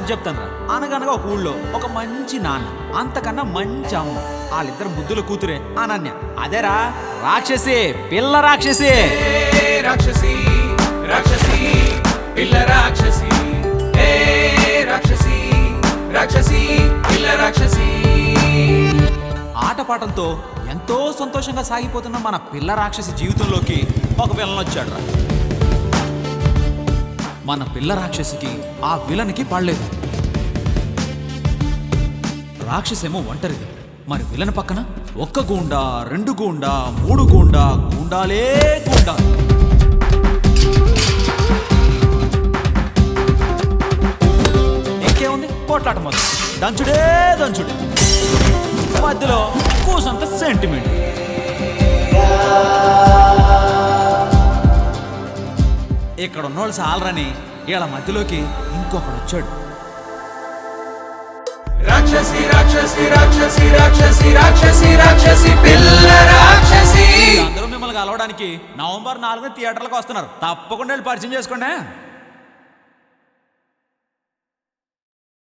చెప్తాను రా అనగనగా ఒక ఊళ్ళో ఒక మంచి నాన్న అంతకన్నా మంచి అమ్మ వాళ్ళిద్దరు ముద్దుల కూతురే అనన్య అదేరా రాక్షసి పిల్ల రాక్షసి ఏ రాక్షసి రాక్షసి పిల్ల రాక్షసి ఏ రాక్షసి రాక్షసి పిల్ల రాక్షసి ఆటపాటలతో ఎంతో సంతోషంగా సాగిపోతున్న మన పిల్ల రాక్షసి జీవితంలోకి ఒక విలన్ వచ్చాడు రా మన పిల్ల రాక్షసికి ఆ విలన్కి పడలేదు రాక్షసేమో ఒంటరిది మరి విలన్ పక్కన ఒక్క గూండా రెండు గూండా మూడు గూండా గూండాలే గూండా ఇంకేముంది పోట్లాట మొదలు దంచుడే దంచుడే మధ్యలో కూసంత సెంటిమెంట్ ఇక్కడ ఉన్నోళ్ళు చాలరని వీళ్ళ మధ్యలోకి ఇంకొకడు వచ్చాడు రాక్షసి రాక్షసి రాక్షసి రాక్షసి రాక్షసి రాక్షసి పిల్ల రాక్షసి అందరూ మిమ్మల్ని కలవడానికి నవంబర్ నాలుగున థియేటర్లకు వస్తున్నారు తప్పకుండా వెళ్ళి పరిచయం చేసుకోండి